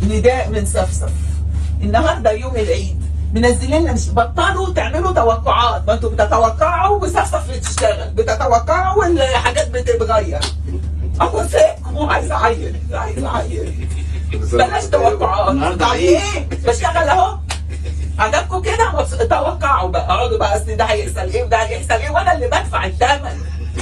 نداء من صفصف النهارده يوم العيد منزلين لنا مش بطلوا تعملوا توقعات ما انتوا بتتوقعوا وصفصف بتشتغل بتتوقعوا والحاجات بتتغير اهو ساكم وعايز اعيط عايز اعيط بلاش توقعات النهارده طب عيد. ايه بشتغل اهو عجبكم كده مبس- توقعوا بقى اقعدوا بقى اصل ده هيحصل ايه وده هيحصل ايه وانا اللي بدفع الثمن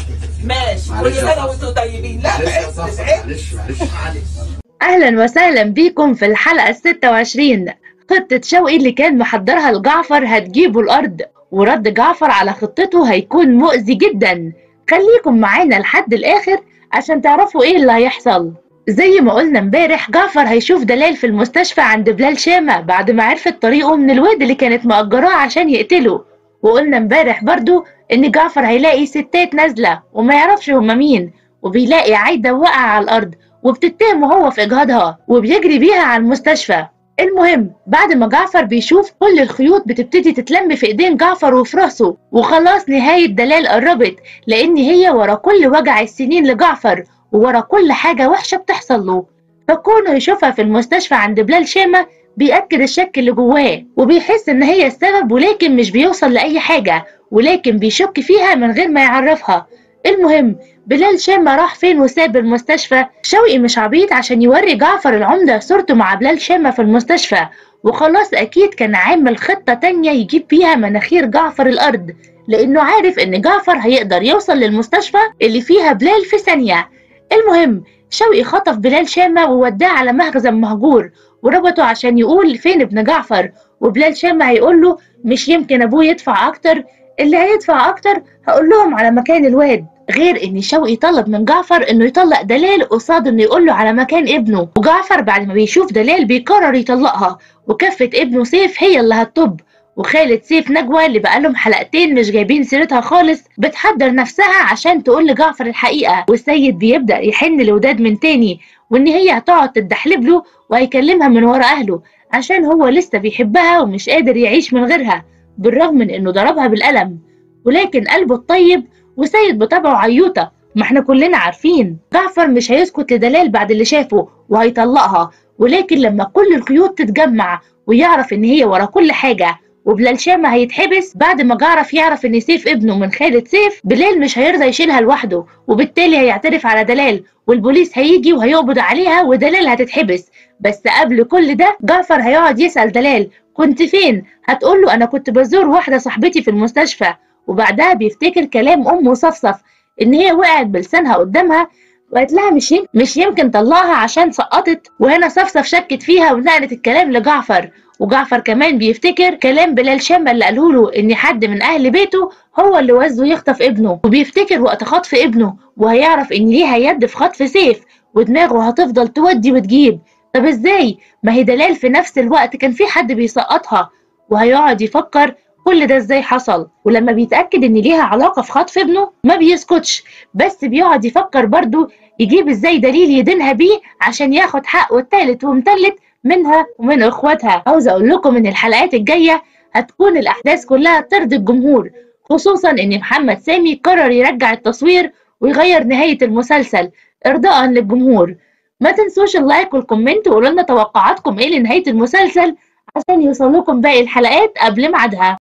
ماشي كل معلش يا سنه صاحبي. وانتم طيبين لا معلش يا بعز صاحبي بعز معلش معلش معلش أهلا وسهلا بيكم في الحلقة الستة وعشرين خطة شوقي اللي كان محضرها لجعفر هتجيبه الأرض ورد جعفر على خطته هيكون مؤذي جدا خليكم معانا لحد الآخر عشان تعرفوا إيه اللي هيحصل زي ما قلنا امبارح جعفر هيشوف دلال في المستشفى عند بلال شامة بعد ما عرفت طريقه من الواد اللي كانت مأجراه عشان يقتله وقلنا امبارح برضو إن جعفر هيلاقي ستات نازلة وما يعرفش هما مين وبيلاقي عايدة واقعة على الأرض وبتتهمه هو في إجهاضها وبيجري بيها على المستشفى المهم بعد ما جعفر بيشوف كل الخيوط بتبتدي تتلم في ايدين جعفر وفي راسه وخلاص نهاية دلال قربت لأن هي ورا كل وجع السنين لجعفر وورا كل حاجة وحشة بتحصل له فكونه يشوفها في المستشفى عند بلال شامة بيأكد الشك اللي جواه وبيحس إن هي السبب ولكن مش بيوصل لأي حاجة ولكن بيشك فيها من غير ما يعرفها المهم بلال شامة راح فين وساب المستشفى شوقي مش عبيط عشان يوري جعفر العمدة صورته مع بلال شامة في المستشفى وخلاص أكيد كان عامل خطة تانية يجيب بيها مناخير جعفر الأرض لأنه عارف إن جعفر هيقدر يوصل للمستشفى اللي فيها بلال في ثانية المهم شوقي خطف بلال شامة ووداه على مخزن مهجور وربطه عشان يقول فين ابن جعفر وبلال شامة هيقول له مش يمكن أبوه يدفع أكتر اللي هيدفع أكتر هقول لهم على مكان الواد غير ان شوقي طلب من جعفر انه يطلق دلال قصاد انه يقول له على مكان ابنه وجعفر بعد ما بيشوف دلال بيقرر يطلقها وكفة ابنه سيف هي اللي هتطب وخالد سيف نجوى اللي بقالهم حلقتين مش جايبين سيرتها خالص بتحضر نفسها عشان تقول لجعفر الحقيقة والسيد بيبدأ يحن لوداد من تاني وان هي هتقعد تدحلب له وهيكلمها من ورا اهله عشان هو لسه بيحبها ومش قادر يعيش من غيرها بالرغم من انه ضربها بالقلم ولكن قلبه الطيب وسيد بطبعه عيوطة ما احنا كلنا عارفين جعفر مش هيسكت لدلال بعد اللي شافه وهيطلقها ولكن لما كل الخيوط تتجمع ويعرف ان هي ورا كل حاجة وبلال شامة هيتحبس بعد ما جعرف يعرف ان سيف ابنه من خالد سيف بلال مش هيرضى يشيلها لوحده وبالتالي هيعترف على دلال والبوليس هيجي وهيقبض عليها ودلال هتتحبس بس قبل كل ده جعفر هيقعد يسأل دلال كنت فين هتقول له انا كنت بزور واحدة صاحبتي في المستشفى وبعدها بيفتكر كلام امه صفصف ان هي وقعت بلسانها قدامها وقالت لها مش يمكن مش يمكن طلقها عشان سقطت وهنا صفصف شكت فيها ونقلت الكلام لجعفر وجعفر كمان بيفتكر كلام بلال شامة اللي قاله له ان حد من اهل بيته هو اللي وزه يخطف ابنه وبيفتكر وقت خطف ابنه وهيعرف ان ليها يد في خطف سيف ودماغه هتفضل تودي وتجيب طب ازاي ما هي دلال في نفس الوقت كان في حد بيسقطها وهيقعد يفكر كل ده ازاي حصل ولما بيتأكد ان ليها علاقة في خطف ابنه ما بيسكتش بس بيقعد يفكر برضو يجيب ازاي دليل يدينها بيه عشان ياخد حقه التالت ومتلت منها ومن اخواتها عاوز اقول لكم ان الحلقات الجاية هتكون الاحداث كلها ترضي الجمهور خصوصا ان محمد سامي قرر يرجع التصوير ويغير نهاية المسلسل ارضاء للجمهور ما تنسوش اللايك والكومنت وقولوا لنا توقعاتكم ايه لنهاية المسلسل عشان يوصل لكم باقي الحلقات قبل ميعادها